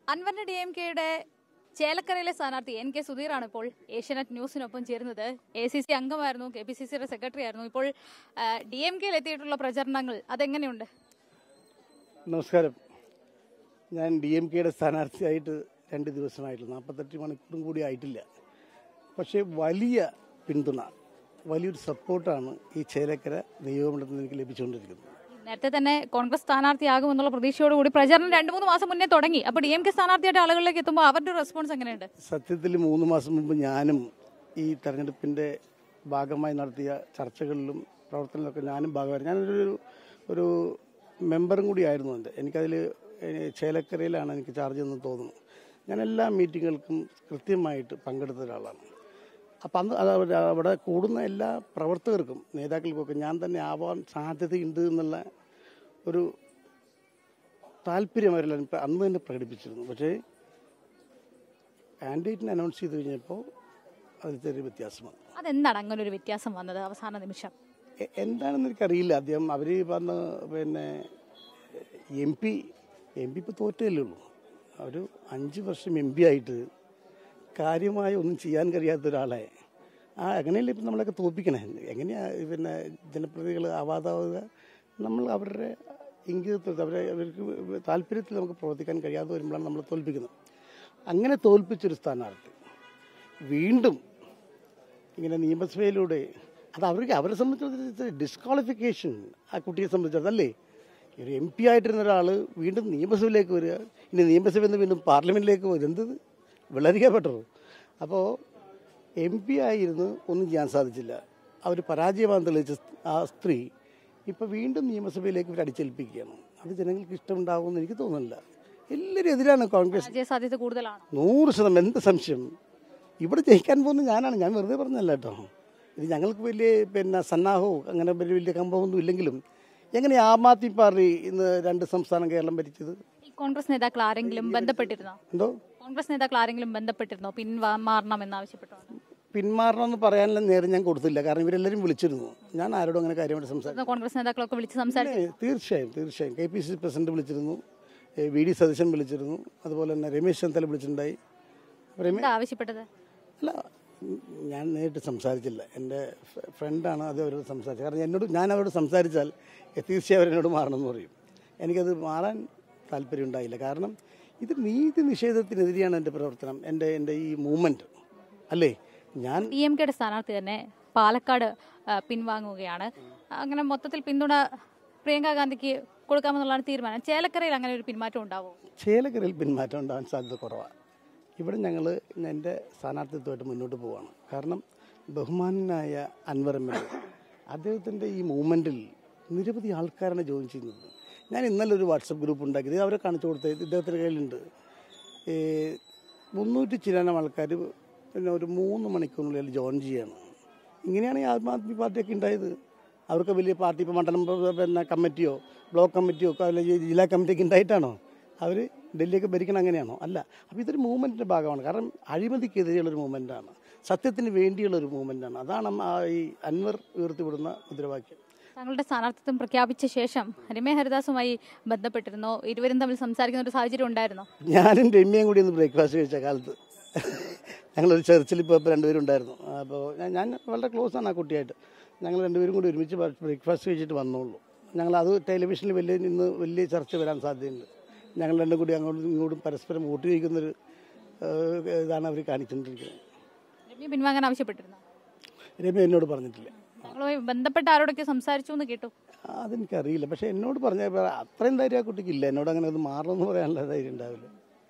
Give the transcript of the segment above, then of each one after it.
അൻവറിന്റെ D M കെയുടെ ചേലക്കരയിലെ സ്ഥാനാർത്ഥി എൻ കെ സുധീറാണ് ഇപ്പോൾ ഏഷ്യാനെറ്റ് ന്യൂസിനൊപ്പം ചേരുന്നത് എ സി സി അംഗമായിരുന്നു കെ പി സി സിയുടെ സെക്രട്ടറി ആയിരുന്നു ഇപ്പോൾ ഡി എം കെയിൽ എത്തിയിട്ടുള്ള പ്രചരണങ്ങൾ അതെങ്ങനെയുണ്ട് നമസ്കാരം ഞാൻ ഡി എം കെയുടെ സ്ഥാനാർത്ഥിയായിട്ട് രണ്ട് ദിവസമായിട്ടുള്ളൂ നാൽപ്പത്തെട്ട് മണിക്കൂറും കൂടി ആയിട്ടില്ല പക്ഷേ വലിയ പിന്തുണ വലിയൊരു സപ്പോർട്ടാണ് ഈ ചേലക്കര നിയമമണ്ഡലത്തിൽ നിന്ന് എനിക്ക് ലഭിച്ചുകൊണ്ടിരിക്കുന്നത് നേരത്തെ തന്നെ കോൺഗ്രസ് സ്ഥാനാർത്ഥിയാകുമെന്നുള്ള പ്രതീക്ഷയോടുകൂടി പ്രചരണം രണ്ട് മൂന്ന് മാസം മുന്നേ തുടങ്ങി അപ്പോൾ ഡി എം കെ സ്ഥാനാർത്ഥിയായിട്ട് ആളുകളിലേക്ക് എത്തുമ്പോൾ അവരുടെ റെസ്പോൺസ് എങ്ങനെയുണ്ട് സത്യത്തിൽ മൂന്ന് മാസം മുമ്പ് ഞാനും ഈ തെരഞ്ഞെടുപ്പിൻ്റെ ഭാഗമായി നടത്തിയ ചർച്ചകളിലും പ്രവർത്തനങ്ങളിലൊക്കെ ഞാനും ഭാഗമായിരുന്നു ഞാനൊരു ഒരു മെമ്പറും കൂടി ആയിരുന്നു എൻ്റെ എനിക്കതിൽ ചേലക്കരയിലാണ് എനിക്ക് ചാർജ് എന്ന് തോന്നുന്നു ഞാൻ എല്ലാ മീറ്റിങ്ങുകൾക്കും കൃത്യമായിട്ട് പങ്കെടുത്ത ഒരാളാണ് അപ്പം അന്ന് അത് അവിടെ- അവിടെ കൂടുന്ന എല്ലാ പ്രവർത്തകർക്കും നേതാക്കൾക്കൊക്കെ ഞാൻ തന്നെ ആവാൻ സാധ്യതയുണ്ട് എന്നുള്ള ഒരു താല്പര്യം അവരെല്ലാം ഇപ്പം അന്ന് തന്നെ പ്രകടിപ്പിച്ചിരുന്നു പക്ഷേ കാൻഡിഡേറ്റിനെ അനൗൺസ് ചെയ്ത് കഴിഞ്ഞപ്പോൾ അതിൽ ചെറിയ വ്യത്യാസം വന്നു അതെന്താണ് അങ്ങനെ ഒരു വ്യത്യാസം വന്നത് അവസാന നിമിഷം എ- എന്താണെന്ന് എനിക്കറിയില്ല അദ്ദേഹം അവർ വന്ന് പിന്നെ എം പി എം പി ഇപ്പോൾ തോറ്റല്ലേ ഉള്ളൂ ഒരു അഞ്ച് വർഷം എം പി ആയിട്ട് കാര്യമായ ഒന്നും ചെയ്യാൻ കഴിയാത്ത ഒരാളെ ആ അങ്ങനെയല്ലേ ഇപ്പം നമ്മളൊക്കെ തോൽപ്പിക്കണേ എങ്ങനെയാ പിന്നെ ജനപ്രതിനിധികൾ ആവാതാവുക നമ്മൾ അവരുടെ ഇംഗിതത്തിൽ അവരെ അവർക്ക് താല്പര്യത്തിൽ നമുക്ക് പ്രവർത്തിക്കാൻ കഴിയാതെ വരുമ്പോഴാണ് നമ്മൾ തോൽപ്പിക്കുന്നത് അങ്ങനെ തോൽപ്പിച്ചൊരു സ്ഥാനാർത്ഥി വീണ്ടും ഇങ്ങനെ നിയമസഭയിലൂടെ അത് അവർക്ക് അവരെ സംബന്ധിച്ചിടത്തോളം ഡിസ്ക്വാളിഫിക്കേഷൻ ആ കുട്ടിയെ സംബന്ധിച്ചിടത്തല്ലേ ഒരു എം പി ആയിട്ടിരുന്ന ഒരാൾ വീണ്ടും നിയമസഭയിലേക്ക് വരിക ഇനി നിയമസഭയിൽ നിന്ന് വീണ്ടും പാർലമെൻറ്റിലേക്ക് വരിക എന്തത് വളരെ പെട്ടു അപ്പോൾ എം പി ആയിരുന്നു ഒന്നും ചെയ്യാൻ സാധിച്ചില്ല അവർ പരാജയമാണെന്ന് തെളിയിച്ച ആ സ്ത്രീ ഇപ്പോൾ വീണ്ടും നിയമസഭയിലേക്ക് ഇവർ അടിച്ചേൽപ്പിക്കുകയാണ് അത് ജനങ്ങൾക്ക് ഇഷ്ടമുണ്ടാകുമെന്ന് എനിക്ക് തോന്നുന്നില്ല എല്ലാവരും എതിരാണ് കോൺഗ്രസ് വിജയ സാധ്യത കൂടുതലാണ് നൂറ് ശതമാനം എന്ത് സംശയം ഇവിടെ ജയിക്കാൻ പോകുന്ന ഞാനാണ് ഞാൻ വെറുതെ പറഞ്ഞല്ല കേട്ടോ ഇത് ഞങ്ങൾക്ക് വലിയ പിന്നെ സന്നാഹവും അങ്ങനെ വലിയ വലിയ കമ്പമൊന്നും ഇല്ലെങ്കിലും എങ്ങനെ ആം ആദ്മി പാർട്ടി ഇന്ന് രണ്ട് സംസ്ഥാനം കേരളം ഭരിച്ചത് ഈ കോൺഗ്രസ് നേതാക്കൾ ആരെങ്കിലും ബന്ധപ്പെട്ടിരുന്നോ എന്തോ കോൺഗ്രസ് നേതാക്കൾ ആരെങ്കിലും ബന്ധപ്പെട്ടിരുന്നോ പിൻമാറണം എന്നാവശ്യപ്പെട്ടോ പിന്മാറണമെന്ന് പറയാനുള്ള നേരം ഞാൻ കൊടുത്തില്ല കാരണം ഇവരെല്ലാവരും വിളിച്ചിരുന്നു ഞാൻ ആരോടും അങ്ങനെ കാര്യമായിട്ട് സംസാരിച്ചു കോൺഗ്രസ് നേതാക്കളൊക്കെ വിളിച്ച് സംസാരിച്ചു ഏ, തീർച്ചയായും തീർച്ചയായും കെ പി സി പ്രസിഡന്റ് വിളിച്ചിരുന്നു ഏ, വി ഡി സതീശൻ വിളിച്ചിരുന്നു അതുപോലെ തന്നെ രമേശ് ചെന്നിത്തല വിളിച്ചിട്ടുണ്ടായി രമേശ് എന്താ ആവശ്യപ്പെട്ടത് അല്ല ഉം, ഞാൻ നേരിട്ട് സംസാരിച്ചില്ല എൻ്റെ ഫ്ര- ഫ്രണ്ടാണ് അത് അവരോട് സംസാരിച്ചത് കാരണം എന്നോട് ഞാൻ അവരോട് സംസാരിച്ചാൽ എ, തീർച്ചയായും അവരെന്നോട് മാറണമെന്ന് പറയും എനിക്കത് മാറാൻ താല്പര്യം ഉണ്ടായില്ല കാരണം ഇത് നീതി നിഷേധത്തിനെതിരെയാണ് എൻ്റെ പ്രവർത്തനം എൻ്റെ എൻ്റെ ഈ മൂവ്മെൻറ്റ് അല്ലേ ഞാൻ ഡി എം കെയുടെ സ്ഥാനാർത്ഥി തന്നെ പാലക്കാട് ആ, പിൻവാങ്ങുകയാണ് അങ്ങനെ മൊത്തത്തിൽ പിന്തുണ പ്രിയങ്ക ഗാന്ധിക്ക് കൊടുക്കാമെന്നുള്ളതാണ് തീരുമാനം ചേലക്കരയിൽ അങ്ങനെ ഒരു പിന്മാറ്റം ഉണ്ടാവും ചേലക്കരയിൽ പിന്മാറ്റം ഉണ്ടാകാൻ സാധ്യത കുറവാണ് ഇവിടെ ഞങ്ങൾ എൻ്റെ സ്ഥാനാർത്ഥിത്വമായിട്ട് മുന്നോട്ട് പോവുകയാണ് കാരണം ബഹുമാനായ അൻവർ എം എൽ എ അദ്ദേഹത്തിൻ്റെ ഈ മൂവ്മെൻറ്റിൽ നിരവധി ആൾക്കാരാണ് ജോയിൻ ചെയ്യുന്നത് ഞാൻ ഇന്നലെ ഒരു വാട്സപ്പ് ഗ്രൂപ്പ് ഉണ്ടാക്കി ഇത് അവരെ കാണിച്ചു കൊടുത്തത് ഇദ്ദേഹത്തിൻ്റെ കയ്യിലുണ്ട് ഏ, മുന്നൂറ്റി ചില്ലാനം ആൾക്കാർ പിന്നെ ഒരു മൂന്ന് മണിക്കൂറിനുള്ളിൽ ജോയിൻ ചെയ്യാണ് ഇങ്ങനെയാണ് ഈ ആം ആദ്മി പാർട്ടിയൊക്കെ ഉണ്ടായത് അവർക്ക് വലിയ പാർട്ടി ഇപ്പോൾ മണ്ഡലം പ- പിന്നെ കമ്മിറ്റിയോ ബ്ലോക്ക് കമ്മിറ്റിയോ ഒക്കെ അല്ലെങ്കിൽ ജില്ലാ കമ്മിറ്റിയൊക്കെ ഉണ്ടായിട്ടാണോ അവർ ഡൽഹിയൊക്കെ ഭരിക്കണം അങ്ങനെയാണോ അല്ല അപ്പോൾ ഇതൊരു മൂവ്മെൻറ്റിൻ്റെ ഭാഗമാണ് കാരണം അഴിമതിക്കെതിരെയുള്ളൊരു മൂവ്മെൻറ്റാണ് സത്യത്തിന് വേണ്ടിയുള്ള ഒരു മൂവ്മെൻറ്റാണ് അതാണ് ആ ഈ അൻവർ ഉയർത്തിവിടുന്ന മുദ്രാവാക്യം തങ്ങളുടെ സ്ഥാനാർത്ഥിത്വം പ്രഖ്യാപിച്ച ശേഷം രമ്യ ഹരിദാസുമായി ബന്ധപ്പെട്ടിരുന്നോ ഇരുവരും തമ്മിൽ സംസാരിക്കുന്ന ഒരു സാഹചര്യം ഉണ്ടായിരുന്നോ ഞാനും രമ്യയും കൂടി ഒന്ന് ബ്രേക്ക്ഫാസ്റ്റ് കഴിച്ച കാലത്ത് ഞങ്ങളൊരു ചർച്ചിൽ ഇപ്പോൾ ഇപ്പോൾ രണ്ടുപേരും ഉണ്ടായിരുന്നു അപ്പോൾ ഞാൻ ഞാൻ വളരെ ക്ലോസ് ആണ് ആ കുട്ടിയായിട്ട് ഞങ്ങൾ രണ്ടുപേരും കൂടി ഒരുമിച്ച് ബ്രേക്ക്ഫാസ്റ്റ് കഴിച്ചിട്ട് വന്നോളൂ ഞങ്ങൾ അത് ടെലിവിഷനിൽ വലിയ ഇന്ന് വലിയ ചർച്ച വരാൻ സാധ്യതയുണ്ട് ഞങ്ങൾ രണ്ടും കൂടി അങ്ങോട്ടും ഇങ്ങോട്ടും പരസ്പരം വോട്ട് ചോദിക്കുന്നൊരു ഏഹ്, ഇതാണ് അവർ കാണിച്ചുകൊണ്ടിരിക്കുന്നത് രമ്യ പിൻവാങ്ങാൻ ആവശ്യപ്പെട്ടിരുന്നോ രമ്യ എന്നോട് പറഞ്ഞിട്ടില്ല ഞങ്ങളുമായി ബന്ധപ്പെട്ട ആരോടൊക്കെ സംസാരിച്ചു എന്ന് കേട്ടു അതെനിക്കറിയില്ല പക്ഷേ എന്നോട് പറഞ്ഞ അത്രയും ധൈര്യം ആ കുട്ടിക്കില്ല എന്നോട് അങ്ങനെ അത് മാറണമെന്ന് പറയാനുള്ള ധൈര്യം ഉണ്ടാവില്ല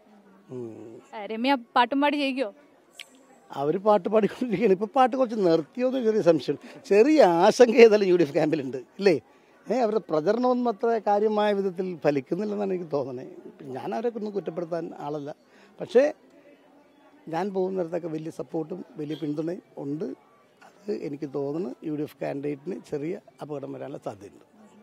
ഉം. ആ, രമ്യ പാട്ടുംപാടി ചെയ്യുകയോ അവർ പാട്ട് പാടിക്കൊണ്ടിരിക്കുകയാണ് ഇപ്പോൾ പാട്ട് കുറച്ച് നിർത്തിയോ എന്ന് ചെറിയ സംശയം ചെറിയ ആശങ്ക ഏതായാലും യു ഡി എഫ് ക്യാമ്പിലുണ്ട് ഇല്ലേ ഏ അവരുടെ പ്രചരണമൊന്നും അത്ര കാര്യമായ വിധത്തിൽ ഫലിക്കുന്നില്ലെന്നാണ് എനിക്ക് തോന്നുന്നത് ഞാൻ അവരെ ഒന്നും കുറ്റപ്പെടുത്താൻ ആളല്ല പക്ഷേ ഞാൻ പോകുന്നിടത്തൊക്കെ വലിയ സപ്പോർട്ടും വലിയ പിന്തുണയും ഉണ്ട് അത് എനിക്ക് തോന്നുന്നു യു ഡി എഫ് കാൻഡിഡേറ്റിന് ചെറിയ അപകടം വരാനുള്ള സാധ്യതയുണ്ട്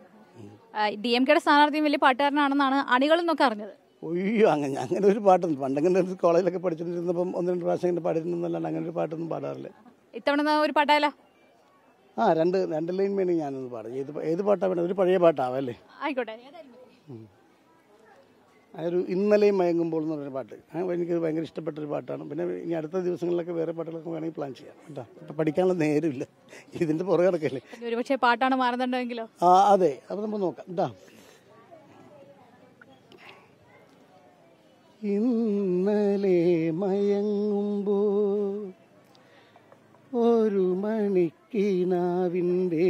ഡി എം കെയുടെ സ്ഥാനാർത്ഥിയും വലിയ പാട്ടുകാരനാണെന്നാണ് അണികളിൽ നിന്നൊക്കെ അറിഞ്ഞത് ഒയ്യോ അങ്ങനെ അങ്ങനെ ഒരു പാട്ടുണ്ട് പണ്ടങ്ങനെ ഒരു കോളേജിലൊക്കെ പഠിച്ചിട്ടിരുന്നപ്പം ഒന്ന് രണ്ട് പ്രാവശ്യം ഇങ്ങനെ പാടിയിരുന്നല്ലാണ്ട് അങ്ങനെ ഒരു പാട്ടൊന്നും പാടാറില്ല ഇത്തവണ എന്നാ ഒരു പാട്ടായാലോ ആ രണ്ട് രണ്ട് ലൈൻ വേണമെങ്കിൽ ഞാനൊന്ന് പാടാം ഏത് പ- ഏത് പാട്ടാ വേണം ഒരു പഴയ പാട്ടാവാം അല്ലേ ആയിക്കോട്ടെ ഏതായാലും മതി. ആ ഒരു ഇന്നലെയും മയങ്ങുമ്പോൾ എന്ന് പറഞ്ഞൊരു പാട്ട് ആ എനിക്ക് ഭയങ്കര ഇഷ്ടപ്പെട്ട ഒരു പാട്ടാണ് പിന്നെ ഇനി അടുത്ത ദിവസങ്ങളിലൊക്കെ വേറെ പാട്ടുകളൊക്കെ വേണമെങ്കിൽ പ്ലാൻ ചെയ്യാം കേട്ടോ ഇപ്പം പഠിക്കാനുള്ള നേരമില്ല ഇതിൻ്റെ പുറകെ കിടക്കല്ലേ ഇനി ഒരുപക്ഷെ പാട്ടാണ് മാറുന്നുണ്ടെങ്കിലോ ആ അതെ അപ്പോൾ നമുക്ക് നോക്കാം ഇതാ ഇന്നലെ മയങ്ങുമ്പോൾ ഒരു മണിക്കിനാവിൻ്റെ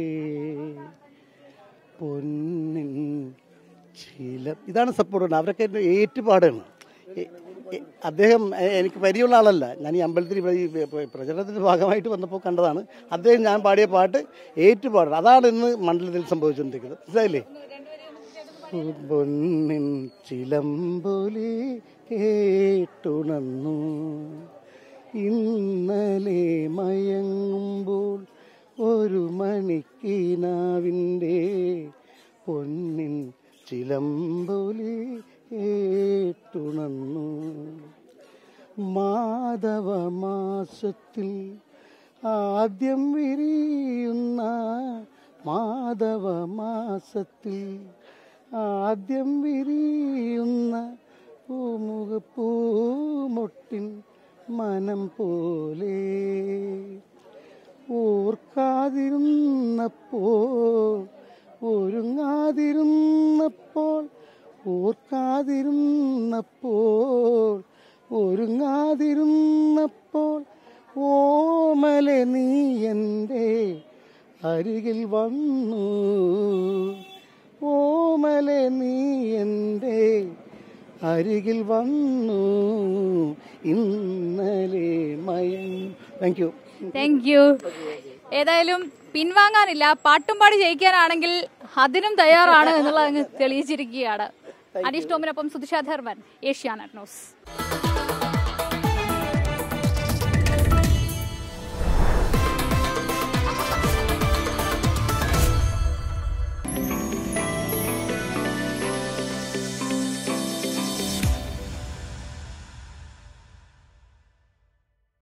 പൊന്നിൻ ചില ഇതാണ് സപ്പോർട്ട് അവരൊക്കെ എന്നെ ഏറ്റുപാടാണ് എ- എ- അദ്ദേഹം എ- എനിക്ക് പരിചയമുള്ള ആളല്ല ഞാൻ ഈ അമ്പലത്തിൽ ഇവിടെ ഈ പ്ര- പ്രചരണത്തിന്റെ ഭാഗമായിട്ട് വന്നപ്പോൾ കണ്ടതാണ് അദ്ദേഹം ഞാൻ പാടിയ പാട്ട് ഏറ്റുപാടണം അതാണ് ഇന്ന് മണ്ഡലത്തിൽ സംഭവിച്ചുകൊണ്ടിരിക്കുന്നത് മനസ്സിലായില്ലേ പൊന്നിൻ ചിലമ്പൊലി കേട്ടുണർന്നു ഇന്നലെ മയങ്ങുമ്പോൾ ഒരു മണിക്കിനാവിൻ്റെ പൊന്നിൻ ചിലമ്പൊലി കേട്ടുണർന്നു മാധവ മാസത്തിൽ ആദ്യം വിരിയുന്ന മാധവ മാസത്തിൽ ആദ്യം വിരിയുന്ന പൂമുഖ മനം പോലെ ഓർക്കാതിരുന്നപ്പോൾ ഒരുങ്ങാതിരുന്നപ്പോൾ ഓർക്കാതിരുന്നപ്പോൾ ഒരുങ്ങാതിരുന്നപ്പോൾ ഓമലെ നീ എൻ്റെ അരികിൽ വന്നു ഓമലെ നീ എൻ്റെ അരികിൽ വന്നു ഇന്നലെ മയം താങ്ക് യു താങ്ക് യു ഏതായാലും പിൻവാങ്ങാനില്ല പാട്ടും പാടി ജയിക്കാനാണെങ്കിൽ അതിനും തയ്യാറാണ് എന്നുള്ളത് അങ്ങ് തെളിയിച്ചിരിക്കുകയാണ് അനീഷ് ടോമിനൊപ്പം സുധിഷ ധർമ്മൻ ഏഷ്യാനെറ്റ് ന്യൂസ്